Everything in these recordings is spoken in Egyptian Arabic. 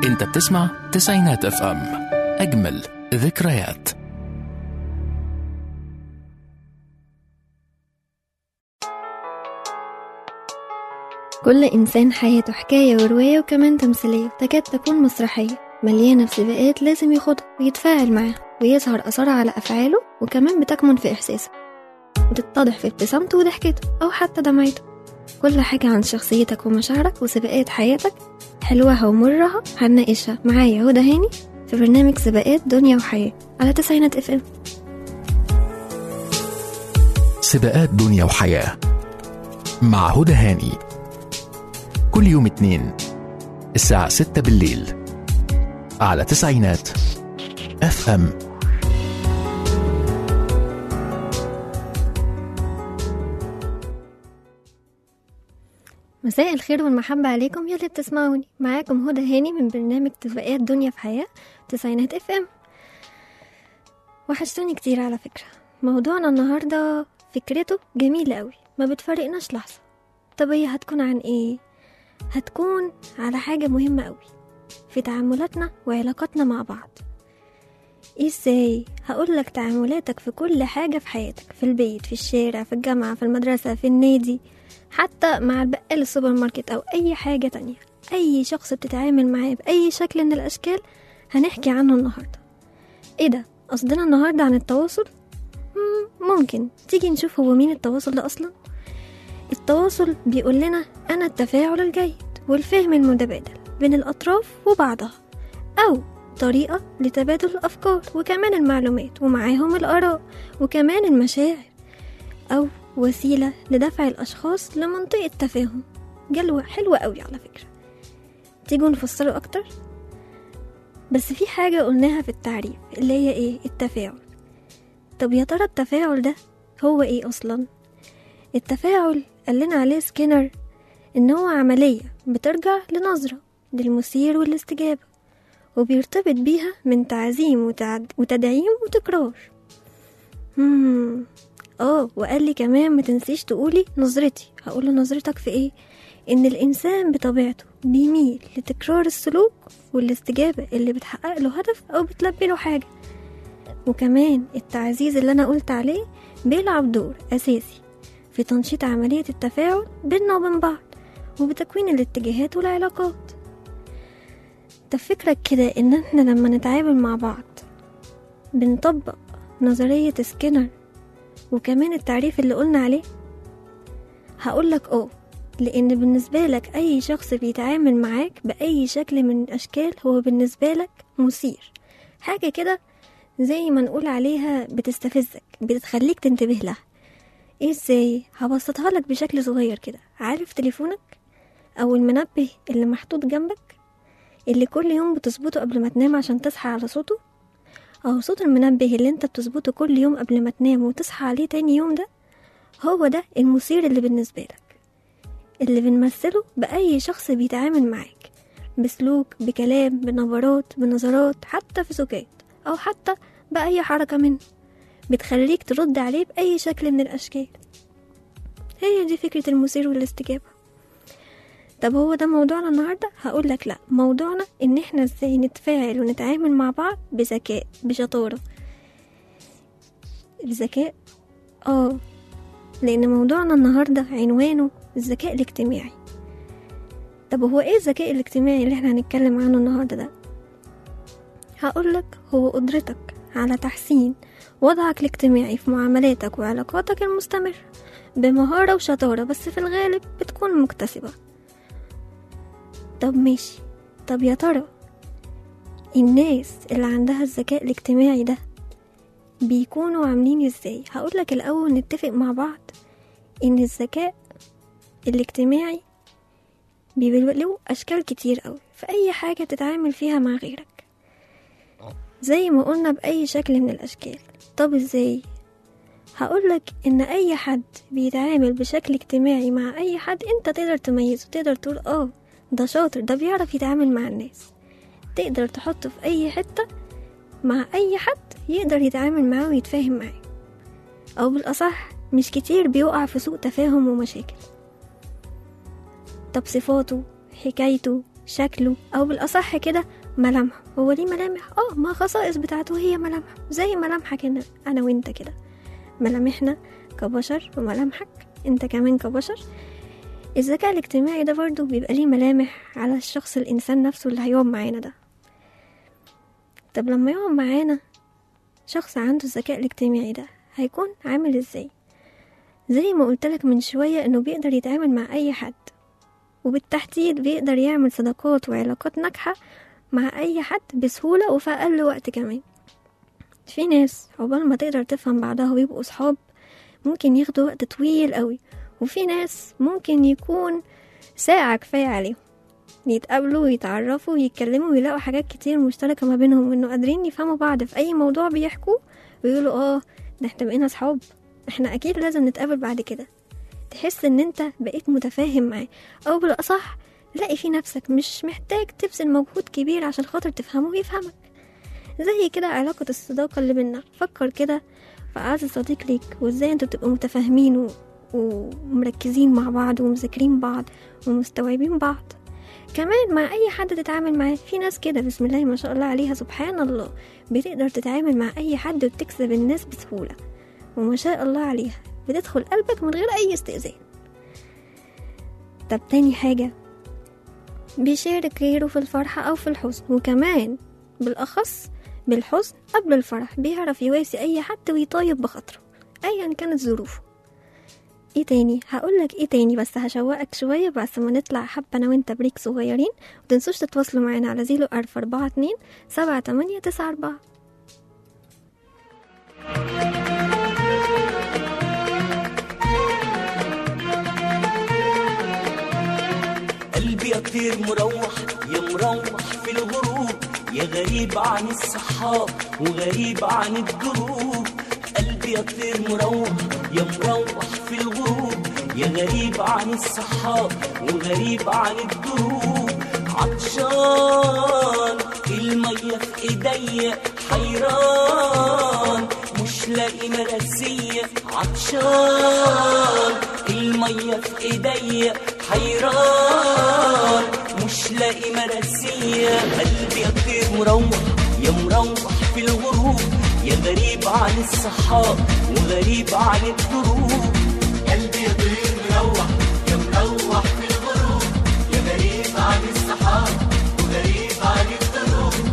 انت بتسمع تسعينات اف ام اجمل ذكريات كل إنسان حياته حكاية ورواية وكمان تمثيلية تكاد تكون مسرحية مليانة بسباقات لازم يخوضها ويتفاعل معاها ويظهر أثرها على أفعاله وكمان بتكمن في إحساسه وتتضح في ابتسامته وضحكته أو حتى دمعته كل حاجة عن شخصيتك ومشاعرك وسباقات حياتك حلوها ومرها هنناقشها معايا هدى هاني في برنامج سباقات دنيا وحياة على تسعينات اف ام سباقات دنيا وحياة مع هدى هاني كل يوم اتنين الساعة ستة بالليل على تسعينات اف ام مساء الخير والمحبة عليكم يلي بتسمعوني معاكم هدى هاني من برنامج تفاقات دنيا في حياة تسعينات اف ام وحشتوني كتير على فكرة موضوعنا النهاردة فكرته جميلة قوي ما بتفرقناش لحظة طب هي هتكون عن ايه هتكون على حاجة مهمة قوي في تعاملاتنا وعلاقاتنا مع بعض ازاي هقولك تعاملاتك في كل حاجة في حياتك في البيت في الشارع في الجامعة في المدرسة في النادي حتى مع البقال السوبر ماركت او اي حاجة تانية اي شخص بتتعامل معاه باي شكل من الاشكال هنحكي عنه النهاردة ايه ده قصدنا النهاردة عن التواصل مم، ممكن تيجي نشوف هو مين التواصل ده اصلا التواصل بيقول لنا انا التفاعل الجيد والفهم المتبادل بين الاطراف وبعضها او طريقة لتبادل الأفكار وكمان المعلومات ومعاهم الآراء وكمان المشاعر أو وسيلة لدفع الأشخاص لمنطقة تفاهم جلوة حلوة قوي على فكرة تيجوا نفسره أكتر بس في حاجة قلناها في التعريف اللي هي إيه التفاعل طب يا ترى التفاعل ده هو إيه أصلا التفاعل قال لنا عليه سكينر إن هو عملية بترجع لنظرة للمثير والاستجابة وبيرتبط بيها من تعزيم وتعد... وتدعيم وتكرار مم. اه وقال لي كمان ما تنسيش تقولي نظرتي هقول له نظرتك في ايه ان الانسان بطبيعته بيميل لتكرار السلوك والاستجابة اللي بتحقق له هدف او بتلبي له حاجة وكمان التعزيز اللي انا قلت عليه بيلعب دور اساسي في تنشيط عملية التفاعل بيننا وبين بعض وبتكوين الاتجاهات والعلاقات طب فكرك كده ان احنا لما نتعامل مع بعض بنطبق نظرية سكينر وكمان التعريف اللي قلنا عليه هقولك اه لان بالنسبة لك اي شخص بيتعامل معاك باي شكل من الاشكال هو بالنسبة لك مثير حاجة كده زي ما نقول عليها بتستفزك بتخليك تنتبه لها ايه ازاي هبسطها لك بشكل صغير كده عارف تليفونك او المنبه اللي محطوط جنبك اللي كل يوم بتظبطه قبل ما تنام عشان تصحى على صوته أو صوت المنبه اللي انت بتظبطه كل يوم قبل ما تنام وتصحى عليه تاني يوم ده هو ده المثير اللي بالنسبة لك اللي بنمثله بأي شخص بيتعامل معاك بسلوك بكلام بنبرات بنظرات حتى في سكات أو حتى بأي حركة منه بتخليك ترد عليه بأي شكل من الأشكال هي دي فكرة المثير والاستجابة طب هو ده موضوعنا النهاردة هقول لك لا موضوعنا ان احنا ازاي نتفاعل ونتعامل مع بعض بذكاء بشطارة الذكاء اه لان موضوعنا النهاردة عنوانه الذكاء الاجتماعي طب هو ايه الذكاء الاجتماعي اللي احنا هنتكلم عنه النهاردة ده هقولك هو قدرتك على تحسين وضعك الاجتماعي في معاملاتك وعلاقاتك المستمرة بمهارة وشطارة بس في الغالب بتكون مكتسبة طب ماشي طب يا ترى الناس اللي عندها الذكاء الاجتماعي ده بيكونوا عاملين ازاي هقولك الاول نتفق مع بعض ان الذكاء الاجتماعي بيبقى له اشكال كتير قوي في اي حاجة تتعامل فيها مع غيرك زي ما قلنا باي شكل من الاشكال طب ازاي هقولك ان اي حد بيتعامل بشكل اجتماعي مع اي حد انت تقدر تميزه تقدر تقول اه ده شاطر ده بيعرف يتعامل مع الناس تقدر تحطه في اي حتة مع اي حد يقدر يتعامل معاه ويتفاهم معاه او بالاصح مش كتير بيقع في سوء تفاهم ومشاكل طب صفاته حكايته شكله أو بالأصح كده ملامحه هو ليه ملامح اه ما خصائص بتاعته هي ملامحه زي ملامحك أنا, أنا وانت كده ملامحنا كبشر وملامحك انت كمان كبشر الذكاء الاجتماعي ده برضه بيبقى ليه ملامح على الشخص الإنسان نفسه اللي هيقعد معانا ده طب لما يقعد معانا شخص عنده الذكاء الاجتماعي ده هيكون عامل ازاي زي ما قلتلك من شوية انه بيقدر يتعامل مع اي حد وبالتحديد بيقدر يعمل صداقات وعلاقات ناجحة مع اي حد بسهولة وفي اقل وقت كمان في ناس عقبال ما تقدر تفهم بعضها ويبقوا صحاب ممكن ياخدوا وقت طويل قوي وفي ناس ممكن يكون ساعة كفاية عليهم يتقابلوا ويتعرفوا ويتكلموا ويلاقوا حاجات كتير مشتركة ما بينهم وانه قادرين يفهموا بعض في اي موضوع بيحكوه ويقولوا اه ده احنا بقينا صحاب احنا اكيد لازم نتقابل بعد كده تحس ان انت بقيت متفاهم معاه او بالاصح لاقي في نفسك مش محتاج تبذل مجهود كبير عشان خاطر تفهمه ويفهمك زي كده علاقة الصداقة اللي بينا فكر كده في أعز صديق ليك وازاي انتوا بتبقوا متفاهمين و... ومركزين مع بعض ومذاكرين بعض ومستوعبين بعض كمان مع اي حد تتعامل معاه في ناس كده بسم الله ما شاء الله عليها سبحان الله بتقدر تتعامل مع اي حد وتكسب الناس بسهولة وما شاء الله عليها بتدخل قلبك من غير اي استئذان طب تاني حاجة بيشارك غيره في الفرحة او في الحزن وكمان بالاخص بالحزن قبل الفرح بيعرف يواسي اي حد ويطيب بخاطره ايا كانت ظروفه ايه تاني هقولك ايه تاني بس هشوقك شوية بس ما نطلع حبة انا وانت بريك صغيرين متنسوش تتواصلوا معانا على زيرو ألف أربعة اتنين سبعة تمانية تسعة أربعة قلبي يا طير مروح يا مروح في الغروب يا غريب عن الصحاب وغريب عن الدروب قلبي يا طير مروح يا مروح في الغروب يا غريب عن الصحاب وغريب عن الدروب عطشان المية في ايديا حيران مش لاقي مرسية عطشان المية في ايديا حيران مش لاقي مرسية قلبي يطير مروح يا مروح في الغروب يا غريب عن الصحاب وغريب عن الدروب قلبي يطير مروح يا مروح في الغروب يا غريب عن الصحاب وغريب عن الدروب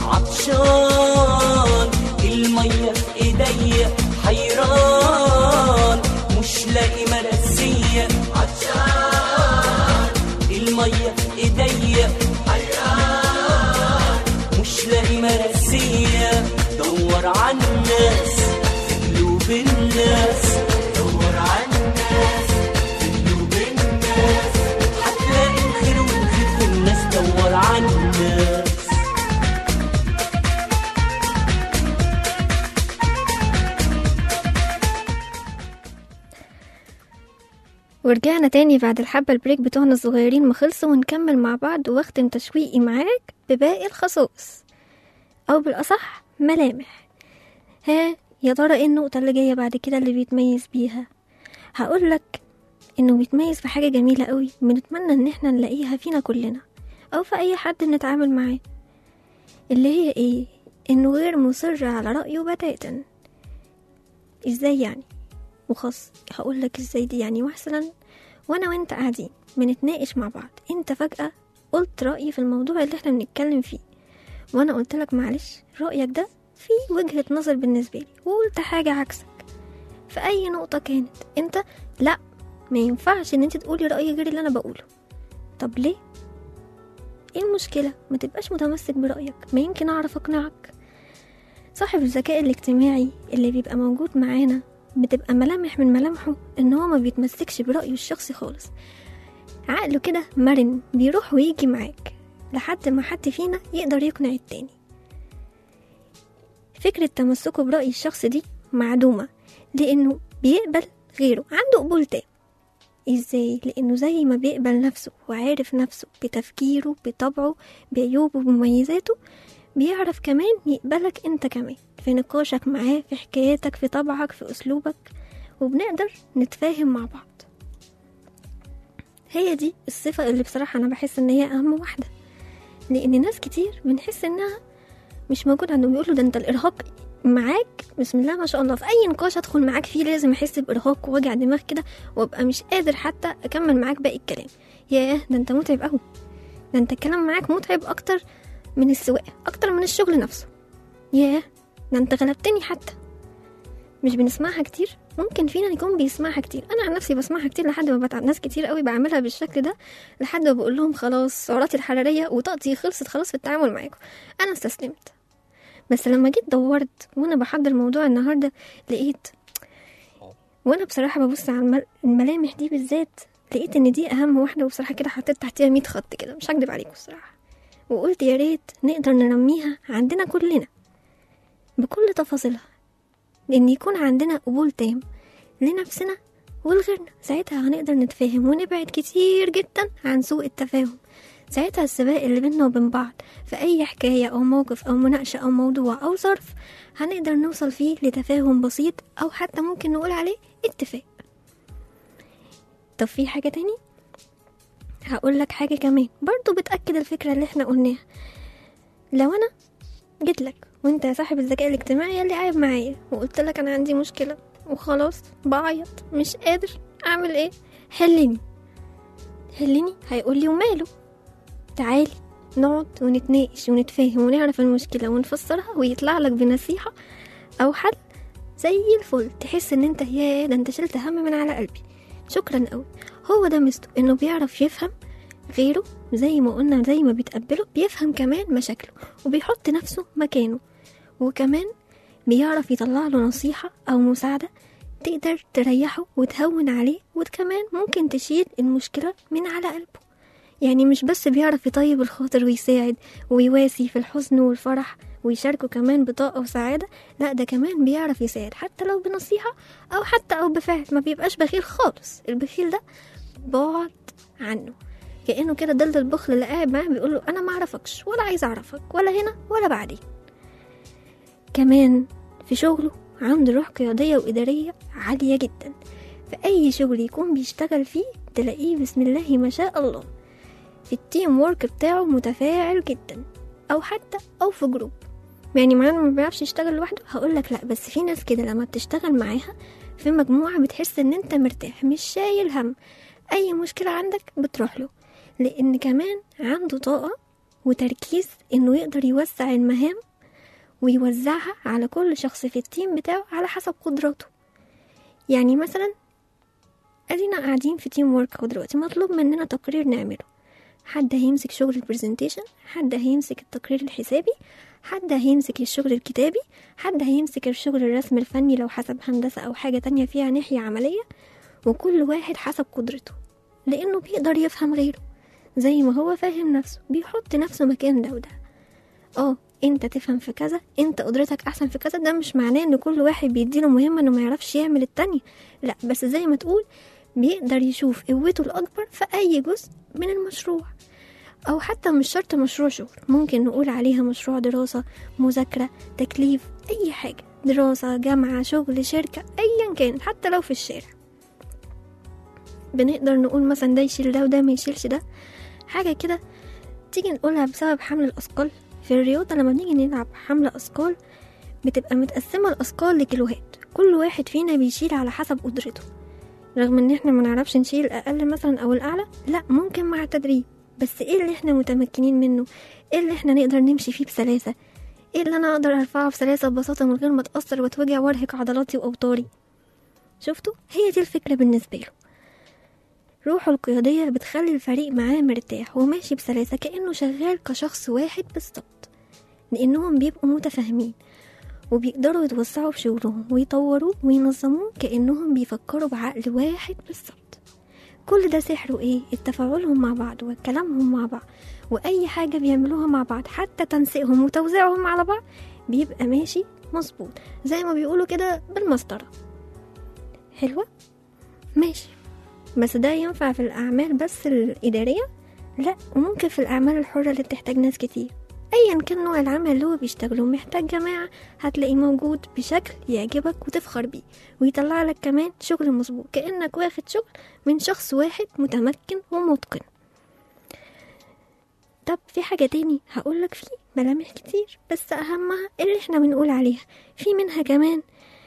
عطشان المية في ايديا حيران مش لاقي مرسية عطشان المية في ايديا حيران مش لاقي مرسية دور على الناس في قلوب الناس دور على الناس في قلوب الناس هتلاقي الخير والخير في الناس دور على الناس ورجعنا تاني بعد الحبة البريك بتوعنا الصغيرين ما خلصوا ونكمل مع بعض واختم تشويقي معاك بباقي الخصائص أو بالأصح ملامح ها يا ترى ايه النقطة اللي جاية بعد كده اللي بيتميز بيها هقولك انه بيتميز في حاجة جميلة قوي بنتمنى ان احنا نلاقيها فينا كلنا او في اي حد نتعامل معاه اللي هي ايه انه غير مصر على رأيه بتاتا ازاي يعني وخاص هقولك ازاي دي يعني مثلا وانا وانت قاعدين بنتناقش مع بعض انت فجأة قلت رأيي في الموضوع اللي احنا بنتكلم فيه وانا قلت لك معلش رأيك ده في وجهة نظر بالنسبة لي وقلت حاجة عكسك في اي نقطة كانت انت لا ما ينفعش ان انت تقولي رأيي غير اللي انا بقوله طب ليه ايه المشكلة ما تبقاش متمسك برأيك ما يمكن اعرف اقنعك صاحب الذكاء الاجتماعي اللي بيبقى موجود معانا بتبقى ملامح من ملامحه ان هو ما بيتمسكش برأيه الشخصي خالص عقله كده مرن بيروح ويجي معاك لحد ما حد فينا يقدر يقنع التاني فكرة تمسكه برأي الشخص دي معدومة لأنه بيقبل غيره عنده قبول تام ازاي لأنه زي ما بيقبل نفسه وعارف نفسه بتفكيره بطبعه بعيوبه بمميزاته بيعرف كمان يقبلك انت كمان في نقاشك معاه في حكاياتك في طبعك في أسلوبك وبنقدر نتفاهم مع بعض هي دي الصفة اللي بصراحة أنا بحس إن هي أهم واحدة لان ناس كتير بنحس انها مش موجود عندهم يقولوا ده انت الارهاق معاك بسم الله ما شاء الله في اي نقاش ادخل معاك فيه لازم احس بارهاق ووجع دماغ كده وابقى مش قادر حتى اكمل معاك باقي الكلام ياه ده انت متعب قوي ده انت الكلام معاك متعب اكتر من السواقه اكتر من الشغل نفسه ياه ده انت غلبتني حتى مش بنسمعها كتير ممكن فينا يكون بيسمعها كتير انا عن نفسي بسمعها كتير لحد ما بتعب ناس كتير قوي بعملها بالشكل ده لحد ما بقول لهم خلاص سعراتي الحراريه وطاقتي خلصت خلاص في التعامل معاكم انا استسلمت بس لما جيت دورت وانا بحضر موضوع النهارده لقيت وانا بصراحه ببص على المل- الملامح دي بالذات لقيت ان دي اهم واحده وبصراحه كده حطيت تحتيها 100 خط كده مش هكدب عليكم الصراحه وقلت يا ريت نقدر ننميها عندنا كلنا بكل تفاصيلها لان يكون عندنا قبول تام لنفسنا ولغيرنا ساعتها هنقدر نتفاهم ونبعد كتير جدا عن سوء التفاهم ساعتها السباق اللي بينا وبين بعض في أي حكاية أو موقف أو مناقشة أو موضوع أو ظرف هنقدر نوصل فيه لتفاهم بسيط أو حتى ممكن نقول عليه اتفاق طب في حاجة تاني هقول لك حاجة كمان برضو بتأكد الفكرة اللي احنا قلناها لو أنا جيت لك وانت يا صاحب الذكاء الاجتماعي اللي قاعد معايا وقلت لك انا عندي مشكلة وخلاص بعيط مش قادر اعمل ايه حلني حلني هيقول لي وماله تعالي نقعد ونتناقش ونتفاهم ونعرف المشكلة ونفسرها ويطلع لك بنصيحة أو حل زي الفل تحس ان انت يا ده انت شلت هم من على قلبي شكرا قوي هو ده ميزته انه بيعرف يفهم غيره زي ما قلنا زي ما بيتقبله بيفهم كمان مشاكله وبيحط نفسه مكانه وكمان بيعرف يطلع له نصيحة أو مساعدة تقدر تريحه وتهون عليه وكمان ممكن تشيل المشكلة من على قلبه يعني مش بس بيعرف يطيب الخاطر ويساعد ويواسي في الحزن والفرح ويشاركه كمان بطاقة وسعادة لا ده كمان بيعرف يساعد حتى لو بنصيحة أو حتى أو بفعل ما بيبقاش بخيل خالص البخيل ده بعد عنه كأنه كده ضد البخل اللي قاعد معاه بيقول له أنا ما أعرفكش ولا عايز أعرفك ولا هنا ولا بعدين كمان في شغله عنده روح قيادية وإدارية عالية جدا في أي شغل يكون بيشتغل فيه تلاقيه بسم الله ما شاء الله التيم وورك بتاعه متفاعل جدا أو حتى أو في جروب يعني معانا ما بيعرفش يشتغل لوحده هقول لك لا بس في ناس كده لما بتشتغل معاها في مجموعة بتحس ان انت مرتاح مش شايل هم اي مشكلة عندك بتروح له لان كمان عنده طاقة وتركيز انه يقدر يوسع المهام ويوزعها على كل شخص في التيم بتاعه على حسب قدراته يعني مثلا ادينا قاعدين في تيم ورك دلوقتي مطلوب مننا تقرير نعمله حد هيمسك شغل البرزنتيشن حد هيمسك التقرير الحسابي حد هيمسك الشغل الكتابي حد هيمسك الشغل الرسم الفني لو حسب هندسة أو حاجة تانية فيها ناحية عملية وكل واحد حسب قدرته لأنه بيقدر يفهم غيره زي ما هو فاهم نفسه بيحط نفسه مكان ده وده اه انت تفهم في كذا انت قدرتك احسن في كذا ده مش معناه ان كل واحد بيديله مهمة انه ما يعرفش يعمل التانية لا بس زي ما تقول بيقدر يشوف قوته الأكبر في أي جزء من المشروع أو حتى مش شرط مشروع شغل ممكن نقول عليها مشروع دراسة مذاكرة تكليف أي حاجة دراسة جامعة شغل شركة أيا كان حتى لو في الشارع بنقدر نقول مثلا ده يشيل ده وده ما يشيلش ده حاجة كده تيجي نقولها بسبب حمل الأثقال في الرياضة لما بنيجي نلعب حمل أثقال بتبقى متقسمة الأثقال لكيلوهات كل واحد فينا بيشيل على حسب قدرته رغم ان احنا ما نعرفش نشيل الاقل مثلا او الاعلى لا ممكن مع التدريب بس ايه اللي احنا متمكنين منه ايه اللي احنا نقدر نمشي فيه بسلاسة ايه اللي انا اقدر ارفعه بسلاسة ببساطة من غير ما اتأثر واتوجع وارهق عضلاتي واوتاري شفتوا هي دي الفكرة بالنسبة له روحه القيادية بتخلي الفريق معاه مرتاح وماشي بسلاسة كأنه شغال كشخص واحد بالظبط لأنهم بيبقوا متفاهمين وبيقدروا يتوسعوا في شغلهم ويطوروه وينظموه كأنهم بيفكروا بعقل واحد بالظبط كل ده سحره ايه التفاعلهم مع بعض وكلامهم مع بعض واي حاجة بيعملوها مع بعض حتى تنسيقهم وتوزيعهم على بعض بيبقى ماشي مظبوط زي ما بيقولوا كده بالمسطرة حلوة ماشي بس ده ينفع في الأعمال بس الإدارية لا وممكن في الأعمال الحرة اللي بتحتاج ناس كتير ايا كان نوع العمل اللي هو بيشتغله محتاج جماعة هتلاقيه موجود بشكل يعجبك وتفخر بيه ويطلع لك كمان شغل مظبوط كأنك واخد شغل من شخص واحد متمكن ومتقن طب في حاجة تاني هقولك فيه ملامح كتير بس أهمها اللي احنا بنقول عليها في منها كمان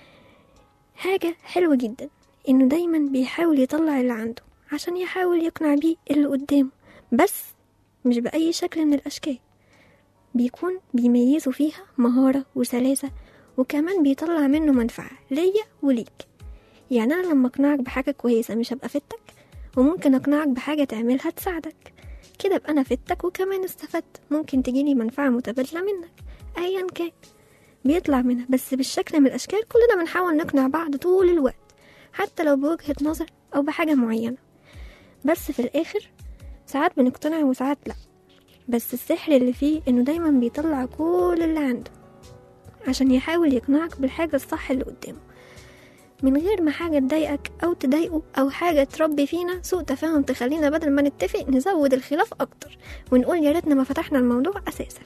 حاجة حلوة جدا إنه دايما بيحاول يطلع اللي عنده عشان يحاول يقنع بيه اللي قدامه بس مش بأي شكل من الأشكال بيكون بيميزوا فيها مهارة وسلاسة وكمان بيطلع منه منفعة ليا وليك يعني أنا لما أقنعك بحاجة كويسة مش هبقى فدتك وممكن أقنعك بحاجة تعملها تساعدك كده ابقى أنا فدتك وكمان استفدت ممكن تجيلي منفعة متبادلة منك أيا كان بيطلع منها بس بالشكل من الأشكال كلنا بنحاول نقنع بعض طول الوقت حتى لو بوجهة نظر أو بحاجة معينة بس في الآخر ساعات بنقتنع وساعات لأ بس السحر اللي فيه إنه دايما بيطلع كل اللي عنده عشان يحاول يقنعك بالحاجة الصح اللي قدامه من غير ما حاجة تضايقك أو تضايقه أو حاجة تربي فينا سوء تفاهم تخلينا بدل ما نتفق نزود الخلاف أكتر ونقول يا ريتنا ما فتحنا الموضوع أساسا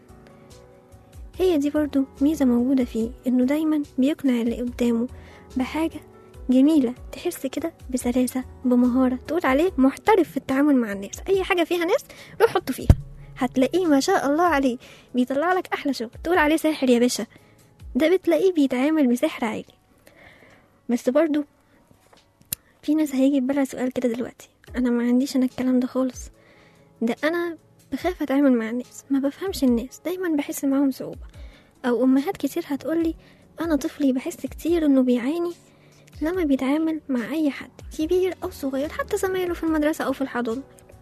هي دي برضو ميزة موجودة فيه إنه دايما بيقنع اللي قدامه بحاجة جميلة تحس كده بسلاسة بمهارة تقول عليه محترف في التعامل مع الناس أي حاجة فيها ناس روح حطه فيها هتلاقيه ما شاء الله عليه بيطلع لك أحلى شغل تقول عليه ساحر يا باشا ده بتلاقيه بيتعامل بسحر عالي بس برضو في ناس هيجي في بالها سؤال كده دلوقتي انا ما عنديش انا الكلام ده خالص ده انا بخاف اتعامل مع الناس ما بفهمش الناس دايما بحس معاهم صعوبة او امهات كتير هتقولي انا طفلي بحس كتير انه بيعاني لما بيتعامل مع اي حد كبير او صغير حتى زمايله في المدرسة او في الحضانة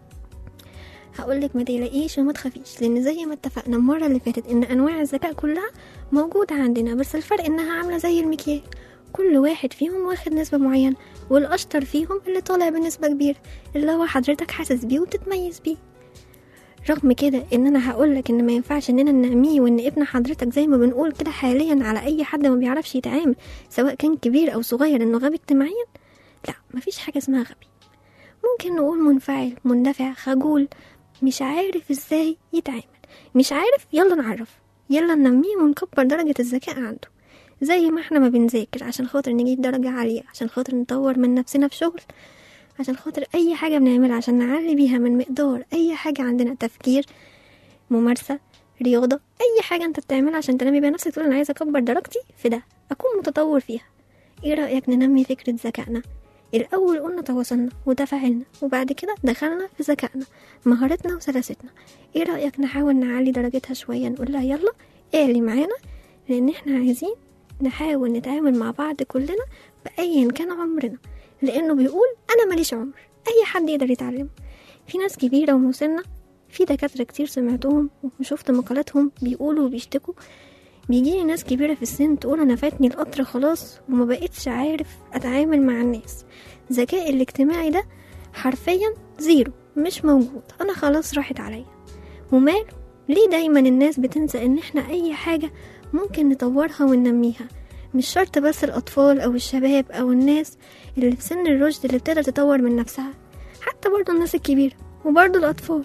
هقولك ما تقلقيش وما تخافيش لان زي ما اتفقنا المرة اللي فاتت ان انواع الذكاء كلها موجودة عندنا بس الفرق انها عاملة زي المكياج كل واحد فيهم واخد نسبة معينة والأشطر فيهم اللي طالع بنسبة كبيرة اللي هو حضرتك حاسس بيه وتتميز بيه رغم كده ان انا هقولك ان ما ينفعش اننا ننميه وان ابن حضرتك زي ما بنقول كده حاليا على اي حد ما بيعرفش يتعامل سواء كان كبير او صغير انه غبي اجتماعيا لا مفيش حاجة اسمها غبي ممكن نقول منفعل مندفع خجول مش عارف ازاي يتعامل مش عارف يلا نعرف يلا ننميه ونكبر درجة الذكاء عنده زي ما احنا ما بنذاكر عشان خاطر نجيب درجة عالية عشان خاطر نطور من نفسنا في شغل عشان خاطر اي حاجة بنعملها عشان نعلي بيها من مقدار اي حاجة عندنا تفكير ممارسة رياضة اي حاجة انت بتعملها عشان تنمي بيها نفسك تقول انا عايزة اكبر درجتي في ده اكون متطور فيها ايه رأيك ننمي فكرة ذكائنا الأول قلنا تواصلنا وتفاعلنا وبعد كده دخلنا في ذكائنا مهارتنا وسلاستنا ايه رأيك نحاول نعلي درجتها شوية نقول لها يلا اعلي معانا لأن احنا عايزين نحاول نتعامل مع بعض كلنا بأيا كان عمرنا لأنه بيقول أنا ماليش عمر أي حد يقدر يتعلم في ناس كبيرة ومسنة في دكاترة كتير سمعتهم وشفت مقالاتهم بيقولوا وبيشتكوا بيجيلي ناس كبيرة في السن تقول أنا فاتني القطر خلاص وما بقتش عارف أتعامل مع الناس ذكائي الاجتماعي ده حرفيا زيرو مش موجود أنا خلاص راحت عليا وماله ليه دايما الناس بتنسى ان احنا اي حاجة ممكن نطورها وننميها مش شرط بس الأطفال أو الشباب أو الناس اللي في سن الرشد اللي بتقدر تطور من نفسها حتى برضو الناس الكبيرة وبرضو الأطفال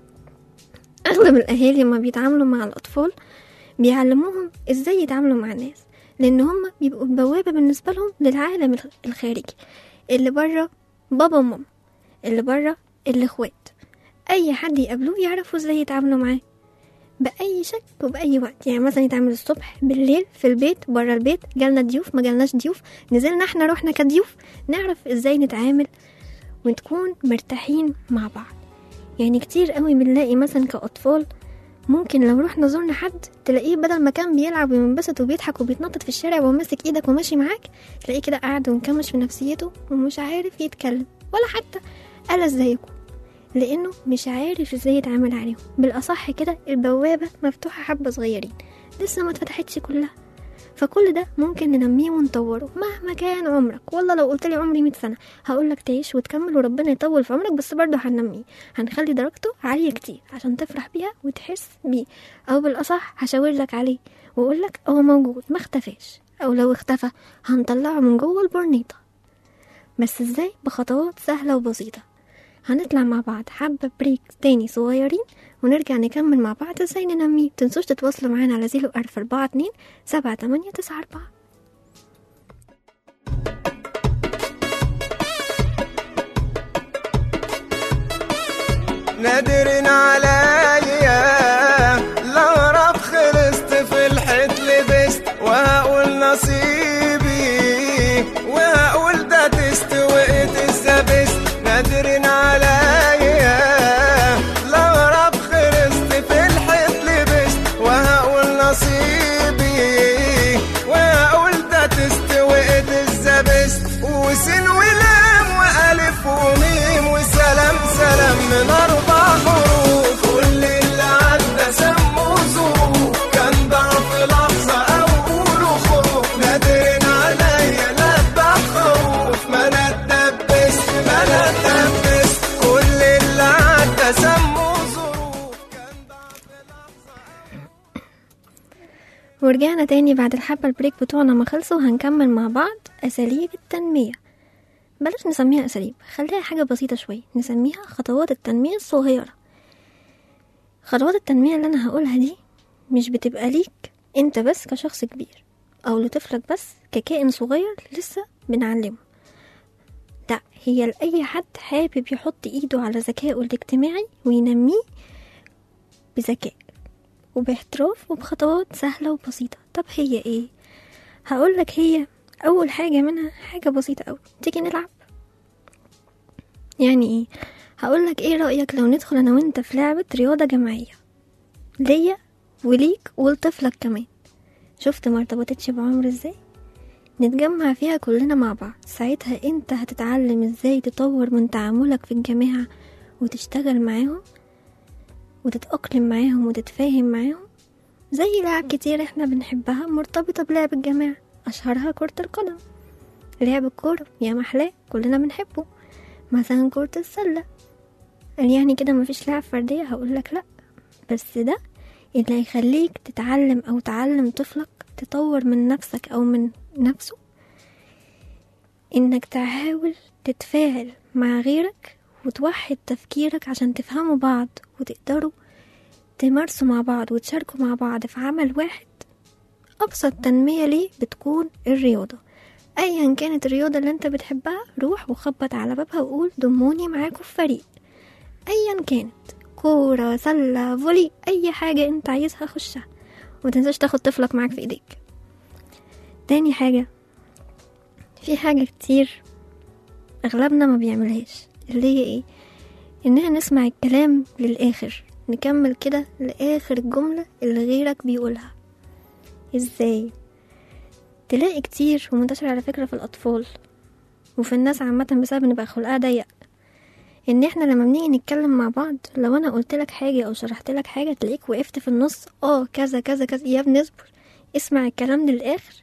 أغلب الأهالي لما بيتعاملوا مع الأطفال بيعلموهم إزاي يتعاملوا مع الناس لأن هم بيبقوا بوابة بالنسبة لهم للعالم الخ- الخارجي اللي بره بابا وماما اللي بره الإخوات أي حد يقابلوه يعرفوا إزاي يتعاملوا معاه بأي شكل وبأي وقت يعني مثلا يتعمل الصبح بالليل في البيت برا البيت جالنا ضيوف ما جالناش ضيوف نزلنا احنا روحنا كضيوف نعرف ازاي نتعامل ونكون مرتاحين مع بعض يعني كتير قوي بنلاقي مثلا كأطفال ممكن لو رحنا زرنا حد تلاقيه بدل ما كان بيلعب وينبسط وبيضحك وبيتنطط في الشارع وماسك ايدك وماشي معاك تلاقيه كده قاعد ومكمش في نفسيته ومش عارف يتكلم ولا حتى قال ازيكم لانه مش عارف ازاي يتعامل عليهم بالاصح كده البوابه مفتوحه حبه صغيرين لسه ما اتفتحتش كلها فكل ده ممكن ننميه ونطوره مهما كان عمرك والله لو قلت لي عمري 100 سنه هقول لك تعيش وتكمل وربنا يطول في عمرك بس برضه هننميه هنخلي درجته عاليه كتير عشان تفرح بيها وتحس بيه او بالاصح هشاور لك عليه واقول لك هو موجود ما اختفاش او لو اختفى هنطلعه من جوه البرنيطه بس ازاي بخطوات سهله وبسيطه هنطلع مع بعض حبة بريك تاني صغيرين ونرجع نكمل مع بعض ازاي ننميه متنسوش تتواصلوا معانا على زيرو ألف أربعة اتنين سبعة تمانية تسعة أربعة نادر عليا ورجعنا تاني بعد الحبة البريك بتوعنا ما خلصوا هنكمل مع بعض أساليب التنمية بلاش نسميها أساليب خليها حاجة بسيطة شوية نسميها خطوات التنمية الصغيرة خطوات التنمية اللي أنا هقولها دي مش بتبقى ليك أنت بس كشخص كبير أو لطفلك بس ككائن صغير لسه بنعلمه لا هي لأي حد حابب يحط إيده على ذكائه الاجتماعي وينميه بذكاء وباحتراف وبخطوات سهلة وبسيطة طب هي ايه هقولك هي أول حاجة منها حاجة بسيطة أوي تيجي نلعب يعني ايه هقولك ايه رأيك لو ندخل أنا وانت في لعبة رياضة جماعية ليا وليك ولطفلك كمان شفت ما ارتبطتش بعمر ازاي نتجمع فيها كلنا مع بعض ساعتها انت هتتعلم ازاي تطور من تعاملك في الجماعة وتشتغل معاهم وتتأقلم معاهم وتتفاهم معاهم زي لعب كتير احنا بنحبها مرتبطة بلعب الجماعة أشهرها كرة القدم لعب الكورة يا محلاه كلنا بنحبه مثلا كرة السلة قال يعني كده مفيش لعب فردية هقولك لأ بس ده اللي هيخليك تتعلم أو تعلم طفلك تطور من نفسك أو من نفسه إنك تحاول تتفاعل مع غيرك وتوحد تفكيرك عشان تفهموا بعض وتقدروا تمارسوا مع بعض وتشاركوا مع بعض في عمل واحد أبسط تنمية ليه بتكون الرياضة أيا كانت الرياضة اللي انت بتحبها روح وخبط على بابها وقول ضموني معاكم في فريق أيا كانت كورة سلة فولي أي حاجة انت عايزها خشها ومتنساش تاخد طفلك معاك في ايديك تاني حاجة في حاجة كتير أغلبنا ما بيعملهاش اللي هي ايه اننا نسمع الكلام للآخر نكمل كده لآخر الجملة اللي غيرك بيقولها ازاي تلاقي كتير ومنتشر على فكرة في الأطفال وفي الناس عامة بسبب ان بقى خلقها ضيق ان احنا لما بنيجي نتكلم مع بعض لو انا قلت لك حاجة او شرحت لك حاجة تلاقيك وقفت في النص اه كذا كذا كذا يا ابني اصبر اسمع الكلام للآخر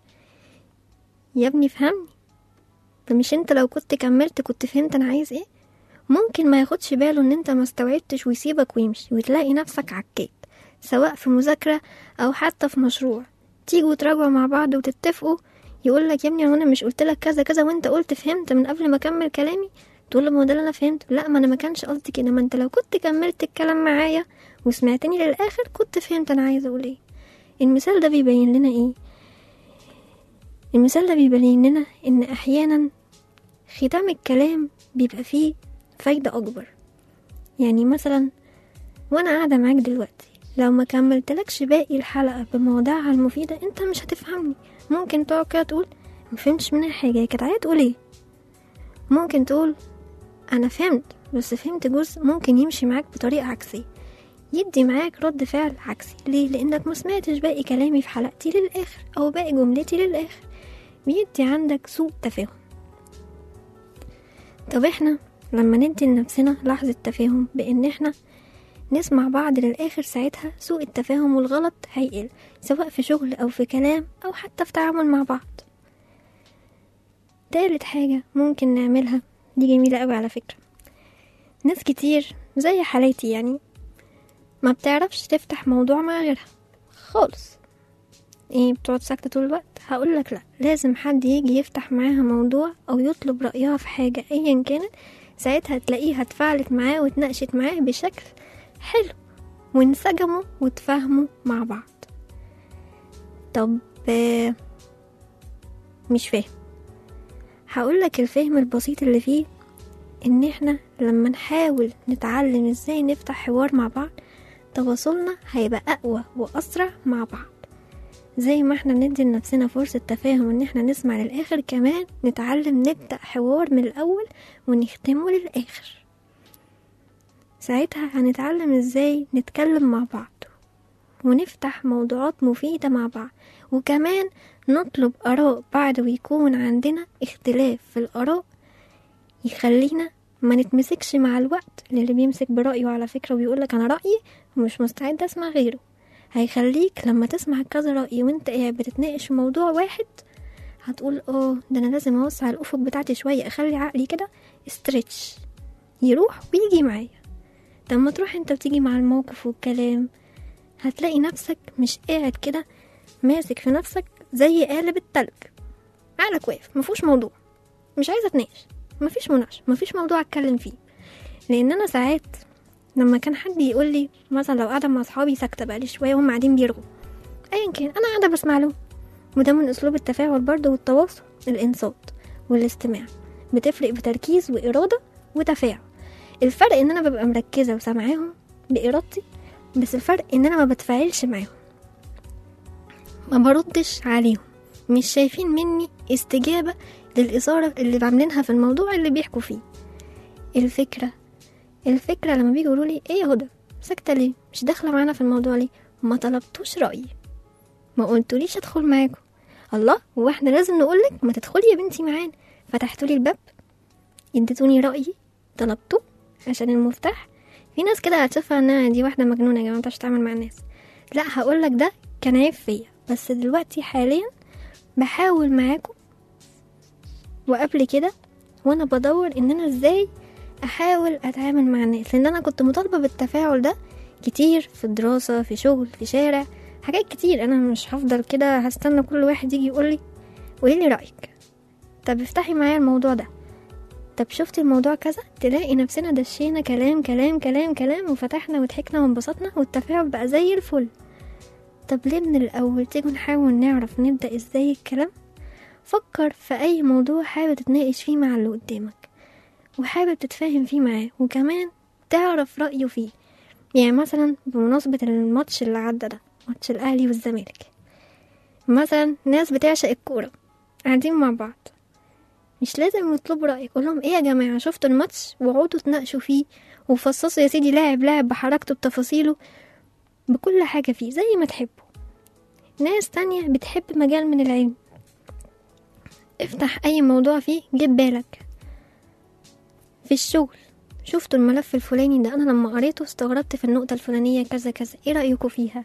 يا ابني فهمني فمش انت لو كنت كملت كنت فهمت انا عايز ايه ممكن ما ياخدش باله ان انت ما استوعبتش ويسيبك ويمشي وتلاقي نفسك عكيت سواء في مذاكرة او حتى في مشروع تيجوا تراجعوا مع بعض وتتفقوا يقول لك يا ابني هو انا مش قلت لك كذا كذا وانت قلت فهمت من قبل ما اكمل كلامي تقول له ما هو ده اللي انا فهمته لا ما انا ما كانش قصدي كده ما انت لو كنت كملت الكلام معايا وسمعتني للاخر كنت فهمت انا عايزه اقول ايه المثال ده بيبين لنا ايه المثال ده بيبين لنا ان احيانا ختام الكلام بيبقى فيه فايدة أكبر يعني مثلا وأنا قاعدة معاك دلوقتي لو ما كملتلكش باقي الحلقة بمواضيعها المفيدة انت مش هتفهمني ممكن تقعد كده تقول مفهمتش منها حاجة هي كانت عايزة تقول ايه ممكن تقول أنا فهمت بس فهمت جزء ممكن يمشي معاك بطريقة عكسية يدي معاك رد فعل عكسي ليه لأنك ما سمعتش باقي كلامي في حلقتي للآخر أو باقي جملتي للآخر بيدي عندك سوء تفاهم طب احنا لما ندي لنفسنا لحظة تفاهم بإن احنا نسمع بعض للآخر ساعتها سوء التفاهم والغلط هيقل سواء في شغل أو في كلام أو حتى في تعامل مع بعض تالت حاجة ممكن نعملها دي جميلة أوي على فكرة ناس كتير زي حالاتي يعني ما بتعرفش تفتح موضوع مع غيرها خالص ايه بتقعد ساكتة طول الوقت هقولك لا لازم حد يجي يفتح معاها موضوع او يطلب رأيها في حاجة ايا كانت ساعتها تلاقيها اتفاعلت معاه واتناقشت معاه بشكل حلو وانسجموا وتفاهموا مع بعض طب آه، مش فاهم هقولك الفهم البسيط اللي فيه ان احنا لما نحاول نتعلم ازاي نفتح حوار مع بعض تواصلنا هيبقى اقوى واسرع مع بعض زي ما احنا ندي لنفسنا فرصة تفاهم ان احنا نسمع للآخر كمان نتعلم نبدأ حوار من الأول ونختمه للآخر ساعتها هنتعلم ازاي نتكلم مع بعض ونفتح موضوعات مفيدة مع بعض وكمان نطلب آراء بعد ويكون عندنا اختلاف في الآراء يخلينا ما نتمسكش مع الوقت اللي بيمسك برأيه على فكرة ويقولك أنا رأيي ومش مستعد أسمع غيره هيخليك لما تسمع كذا رأي وانت قاعد بتتناقش في موضوع واحد هتقول اه ده انا لازم اوسع الافق بتاعتي شوية اخلي عقلي كده استرتش يروح ويجي معايا لما تروح انت وتيجي مع الموقف والكلام هتلاقي نفسك مش قاعد كده ماسك في نفسك زي قالب التلج عقلك واقف مفهوش موضوع مش عايزة اتناقش مفيش مناقشة مفيش موضوع اتكلم فيه لان انا ساعات لما كان حد يقول لي مثلا لو قاعدة مع اصحابي ساكتة بقالي شوية وهم قاعدين بيرغوا ايا كان انا قاعدة بسمع لهم وده من اسلوب التفاعل برضه والتواصل الانصات والاستماع بتفرق بتركيز وإرادة وتفاعل الفرق ان انا ببقى مركزة وسامعاهم بإرادتي بس الفرق ان انا ما بتفاعلش معاهم ما بردش عليهم مش شايفين مني استجابة للإثارة اللي بعملينها في الموضوع اللي بيحكوا فيه الفكرة الفكرة لما بيجوا يقولوا لي ايه يا هدى ساكتة ليه مش داخلة معانا في الموضوع ليه ما طلبتوش رأيي ما قلتوليش ادخل معاكم الله هو احنا لازم نقولك ما تدخلي يا بنتي معانا فتحتولي الباب اديتوني رأيي طلبته عشان المفتاح في ناس كده هتشوفها انها دي واحدة مجنونة يا جماعة متعرفش تتعامل مع الناس لا هقولك ده كان عيب فيا بس دلوقتي حاليا بحاول معاكم وقبل كده وانا بدور ان انا ازاي احاول اتعامل مع الناس لان انا كنت مطالبة بالتفاعل ده كتير في الدراسة في شغل في شارع حاجات كتير انا مش هفضل كده هستنى كل واحد يجي يقولي وقولي رأيك طب افتحي معايا الموضوع ده طب شفتي الموضوع كذا تلاقي نفسنا دشينا كلام كلام كلام كلام وفتحنا وضحكنا وانبسطنا والتفاعل بقى زي الفل طب ليه من الأول تيجوا نحاول نعرف نبدأ ازاي الكلام فكر في أي موضوع حابب تتناقش فيه مع اللي قدامك وحابب تتفاهم فيه معاه وكمان تعرف رأيه فيه يعني مثلا بمناسبة الماتش اللي عدى ده ماتش الأهلي والزمالك مثلا ناس بتعشق الكورة قاعدين مع بعض مش لازم يطلبوا رأيك قول لهم ايه يا جماعة شفتوا الماتش وقعدوا تناقشوا فيه وفصصوا يا سيدي لاعب لاعب بحركته بتفاصيله بكل حاجة فيه زي ما تحبوا ناس تانية بتحب مجال من العلم افتح أي موضوع فيه جيب بالك في الشغل شفتوا الملف الفلاني ده أنا لما قريته استغربت في النقطة الفلانية كذا كذا ايه رأيكم فيها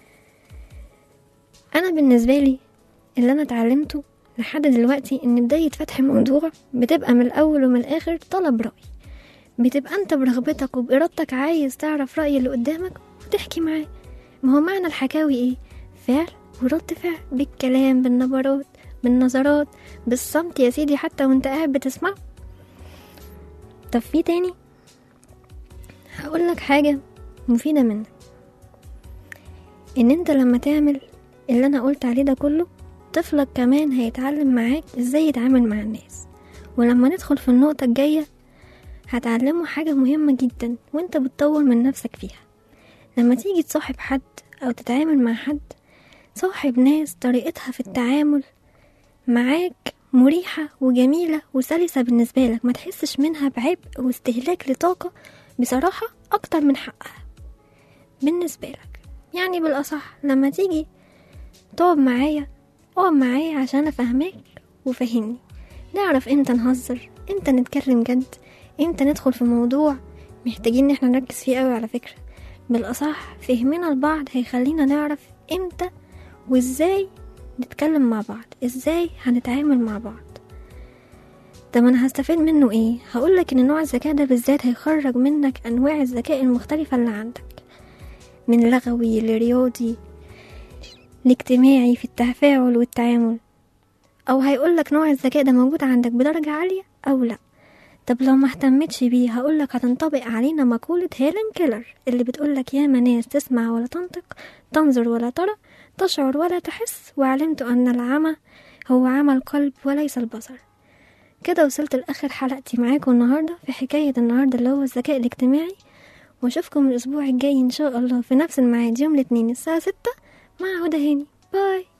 أنا بالنسبة لي اللي أنا اتعلمته لحد دلوقتي إن بداية فتح موضوع بتبقى من الأول ومن الآخر طلب رأي بتبقى أنت برغبتك وبإرادتك عايز تعرف رأي اللي قدامك وتحكي معاه ما هو معنى الحكاوي إيه فعل ورد فعل بالكلام بالنبرات بالنظرات بالصمت يا سيدي حتى وانت قاعد بتسمع طب في تاني هقولك حاجة مفيدة منك ان انت لما تعمل اللي انا قلت عليه ده كله طفلك كمان هيتعلم معاك ازاي يتعامل مع الناس ولما ندخل في النقطة الجاية هتعلمه حاجة مهمة جدا وانت بتطور من نفسك فيها لما تيجي تصاحب حد او تتعامل مع حد صاحب ناس طريقتها في التعامل معاك مريحة وجميلة وسلسة بالنسبة لك ما تحسش منها بعبء واستهلاك لطاقة بصراحة أكتر من حقها بالنسبة لك يعني بالأصح لما تيجي تقعد معايا اقعد معايا عشان أفهمك وفهمني نعرف امتى نهزر امتى نتكلم جد امتى ندخل في موضوع محتاجين ان احنا نركز فيه قوي على فكرة بالأصح فهمنا لبعض هيخلينا نعرف امتى وازاي نتكلم مع بعض ازاي هنتعامل مع بعض طب انا هستفيد منه ايه هقولك ان نوع الذكاء ده بالذات هيخرج منك انواع الذكاء المختلفة اللي عندك من لغوي لرياضي لاجتماعي في التفاعل والتعامل او هيقولك نوع الذكاء ده موجود عندك بدرجة عالية او لا طب لو ما اهتمتش بيه هقولك هتنطبق علينا مقولة هيلين كيلر اللي بتقولك يا ناس تسمع ولا تنطق تنظر ولا ترى تشعر ولا تحس وعلمت أن العمى هو عمى القلب وليس البصر كده وصلت لآخر حلقتي معاكم النهاردة في حكاية النهاردة اللي هو الذكاء الاجتماعي واشوفكم الأسبوع الجاي إن شاء الله في نفس الميعاد يوم الاثنين الساعة ستة مع هدى هاني باي